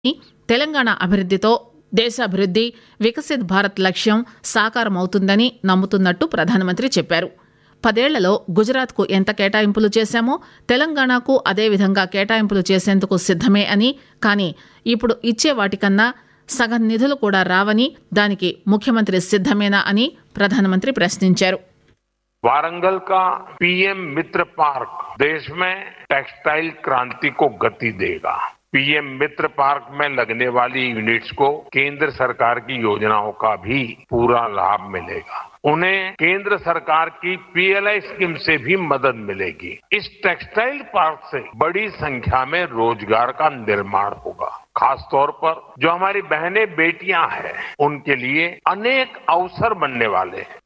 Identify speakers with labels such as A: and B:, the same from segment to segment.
A: తెలంగాణ అభివృద్దితో దేశాభివృద్ది వికసిత్ భారత్ లక్ష్యం సాకారమవుతుందని నమ్ముతున్నట్టు ప్రధానమంత్రి చెప్పారు పదేళ్లలో గుజరాత్కు ఎంత కేటాయింపులు చేశామో తెలంగాణకు అదేవిధంగా కేటాయింపులు చేసేందుకు సిద్దమే అని కానీ ఇప్పుడు ఇచ్చే వాటికన్నా సగం నిధులు కూడా రావని దానికి ముఖ్యమంత్రి సిద్దమేనా అని ప్రధానమంత్రి ప్రశ్నించారు
B: वारंगल का पीएम मित्र पार्क देश में टेक्सटाइल क्रांति को गति देगा पीएम मित्र पार्क में लगने वाली यूनिट्स को केंद्र सरकार की योजनाओं का भी पूरा लाभ मिलेगा उन्हें केंद्र सरकार की पीएलआई स्कीम से भी मदद मिलेगी इस टेक्सटाइल पार्क से बड़ी संख्या में रोजगार का निर्माण होगा खासतौर पर जो हमारी बहनें बेटियां हैं उनके लिए अनेक अवसर बनने वाले हैं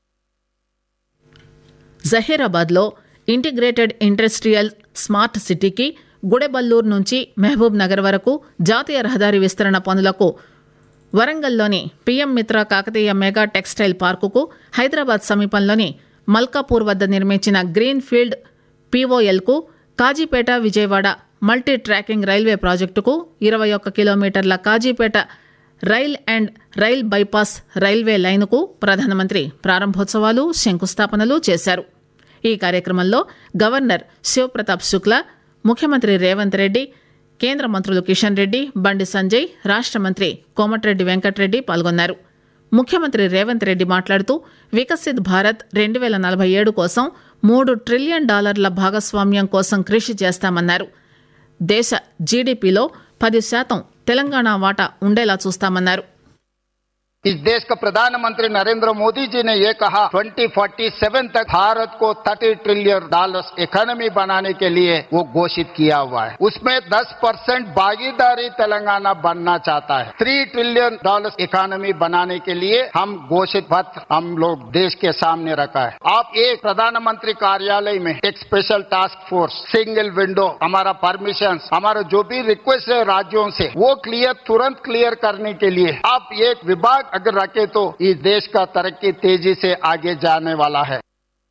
A: జహీరాబాద్ లో ఇంటిగ్రేటెడ్ ఇండస్ట్రియల్ స్మార్ట్ సిటీకి గుడెబల్లూరు నుంచి మహబూబ్ నగర్ వరకు జాతీయ రహదారి విస్తరణ పనులకు వరంగల్లోని P M Mitra Kakatiya mega textile పార్కుకు హైదరాబాద్ సమీపంలోని మల్కాపూర్ వద్ద నిర్మించిన గ్రీన్ ఫీల్డ్ పీఓఎల్కు Kazipet Vijayawada multi tracking railway ప్రాజెక్టుకు ఇరవై ఒక్క కిలోమీటర్ల Kazipet rail and rail bypass railway లైనుకు ప్రధానమంత్రి ప్రారంభోత్సవాలు శంకుస్థాపనలు చేశారు ఈ కార్యక్రమంలో గవర్నర్ శివప్రతాప్ శుక్లా ముఖ్యమంత్రి రేవంత్ రెడ్డి కేంద్ర మంత్రులు కిషన్ రెడ్డి బండి సంజయ్ రాష్ట మంత్రి కోమటిరెడ్డి వెంకటరెడ్డి పాల్గొన్నారు ముఖ్యమంత్రి రేవంత్ రెడ్డి మాట్లాడుతూ వికసిత్ భారత్ రెండు వేల నలభై ఏడు కోసం మూడు ట్రిలియన్ డాలర్ల భాగస్వామ్యం కోసం కృషి చేస్తామన్నారు దేశ జీడీపీలో పది శాతం తెలంగాణ వాటా ఉండేలా చూస్తామన్నారు
C: इस देश का प्रधानमंत्री नरेंद्र मोदी जी ने ये कहा 2047 तक भारत को 30 ट्रिलियन डॉलर इकोनॉमी बनाने के लिए वो घोषित किया हुआ है उसमें 10 परसेंट भागीदारी तेलंगाना बनना चाहता है 3 ट्रिलियन डॉलर इकोनॉमी बनाने के लिए हम घोषित पत्र हम लोग देश के सामने रखा है आप एक प्रधानमंत्री कार्यालय में एक special task force single window हमारा परमिशन हमारा जो भी रिक्वेस्ट है राज्यों से वो क्लियर तुरंत क्लियर करने के लिए आप एक विभाग अगर रखे तो इस देश का तरक्की तेजी से आगे जाने वाला है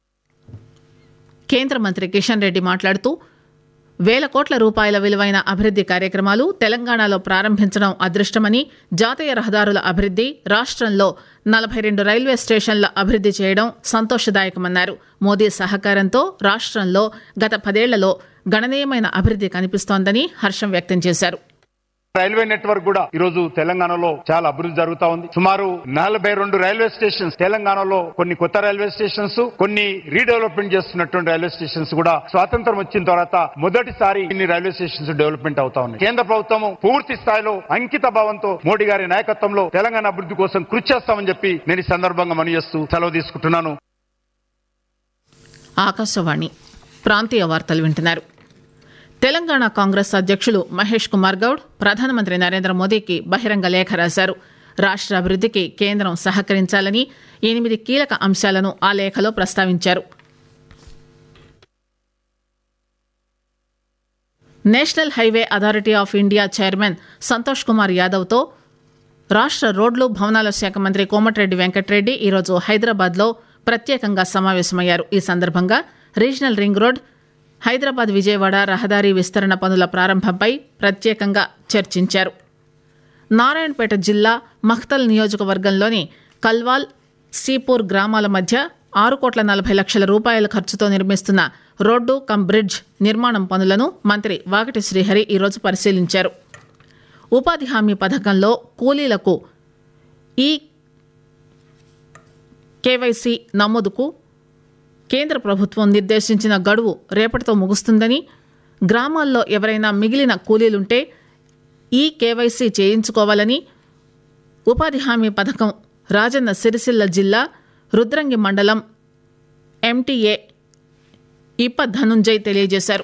A: కేంద్ర మంత్రి కిషన్ రెడ్డి మాట్లాడుతూ వేల కోట్ల రూపాయల విలువైన అభివృద్ది కార్యక్రమాలు తెలంగాణలో ప్రారంభించడం అదృష్టమని జాతీయ రహదారుల అభివృద్ది రాష్ట్రంలో నలభై రెండు రైల్వే స్టేషన్ల అభివృద్ది చేయడం సంతోషదాయకమన్నారు మోదీ సహకారంతో రాష్ట్రంలో గత పదేళ్లలో గణనీయమైన అభివృద్ది కనిపిస్తోందని హర్షం వ్యక్తం చేశారు
D: రైల్వే నెట్వర్క్ కూడా ఈ రోజు తెలంగాణలో చాలా అభివృద్ధి జరుగుతా ఉంది సుమారు నలభై రెండు రైల్వే స్టేషన్స్ తెలంగాణలో కొన్ని కొత్త రైల్వే స్టేషన్స్ కొన్ని రీడెవలప్మెంట్ చేస్తున్నటువంటి రైల్వే స్టేషన్స్ కూడా స్వాతంత్రం వచ్చిన తర్వాత మొదటిసారి ఇన్ని రైల్వే స్టేషన్స్ డెవలప్మెంట్ అవుతా ఉన్నాయి కేంద్ర ప్రభుత్వం పూర్తి స్థాయిలో అంకిత భావంతో మోడీ గారి నాయకత్వంలో తెలంగాణ అభివృద్ధి కోసం కృషి చేస్తామని చెప్పి నేను ఈ సందర్భంగా మనవి చేస్తూ సెలవు తీసుకుంటున్నాను
A: ఆకాశవాణి ప్రాంతీయ వార్తలు వింటున్నారు తెలంగాణ కాంగ్రెస్ అధ్యక్షులు మహేష్ కుమార్ గౌడ్ ప్రధానమంత్రి నరేంద్ర మోదీకి బహిరంగ లేఖ రాశారు రాష్ట్ర అభివృద్దికి కేంద్రం సహకరించాలని ఎనిమిది కీలక అంశాలను ఆ లేఖలో ప్రస్తావించారు national highway authority of India chairman Santosh Kumar యాదవ్తో రాష్ట్ర రోడ్లు భవనాల శాఖ మంత్రి కోమటిరెడ్డి వెంకటరెడ్డి ఈరోజు హైదరాబాద్లో ప్రత్యేకంగా సమావేశమయ్యారు ఈ సందర్భంగా regional ring road Hyderabad Vijayawada రహదారి విస్తరణ పనుల ప్రారంభంపై ప్రత్యేకంగా చర్చించారు నారాయణపేట జిల్లా మఖ్తల్ నియోజకవర్గంలోని కల్వాల్ సీపూర్ గ్రామాల మధ్య ఆరు కోట్ల నలభై లక్షల రూపాయల ఖర్చుతో నిర్మిస్తున్న రోడ్డు కమ్ బ్రిడ్జ్ నిర్మాణం పనులను మంత్రి వాగటి శ్రీహరి ఈరోజు పరిశీలించారు ఉపాధి హామీ పథకంలో కూలీలకు ఈ కేవైసీ నమోదుకు కేంద్ర ప్రభుత్వం నిర్దేశించిన గడువు రేపటితో ముగుస్తుందని గ్రామాల్లో ఎవరైనా మిగిలిన కూలీలుంటే ఈ కేవైసీ చేయించుకోవాలని ఉపాధి హామీ పథకం రాజన్న సిరిసిల్ల జిల్లా రుద్రంగి మండలం ఎంటీఏ ఇప్ప ధనుంజయ్ తెలియజేశారు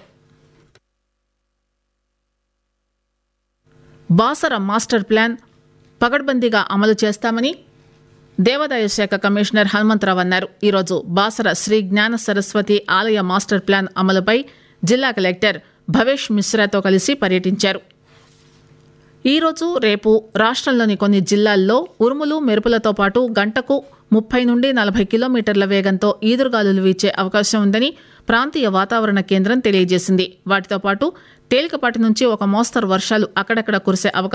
A: బాసర మాస్టర్ ప్లాన్ పగడ్బందీగా అమలు చేస్తామని దేవాదాయ శాఖ కమిషనర్ హనుమంతరావు అన్నారు ఈరోజు బాసర శ్రీ జ్ఞాన సరస్వతి ఆలయ మాస్టర్ ప్లాన్ అమలుపై జిల్లా కలెక్టర్ భవేష్ మిశ్రాతో కలిసి పర్యటించారు ఈరోజు రేపు రాష్ట్రంలోని కొన్ని జిల్లాల్లో ఉరుములు మెరుపులతో పాటు గంటకు ముప్పై నుండి నలభై కిలోమీటర్ల వేగంతో ఈదురుగాలులు వీచే అవకాశం ఉందని ప్రాంతీయ వాతావరణ కేంద్రం తెలియజేసింది వాటితో పాటు తేలికపాటి నుంచి ఒక మోస్తరు వర్షాలు అక్కడక్కడ కురిసే అవకాశం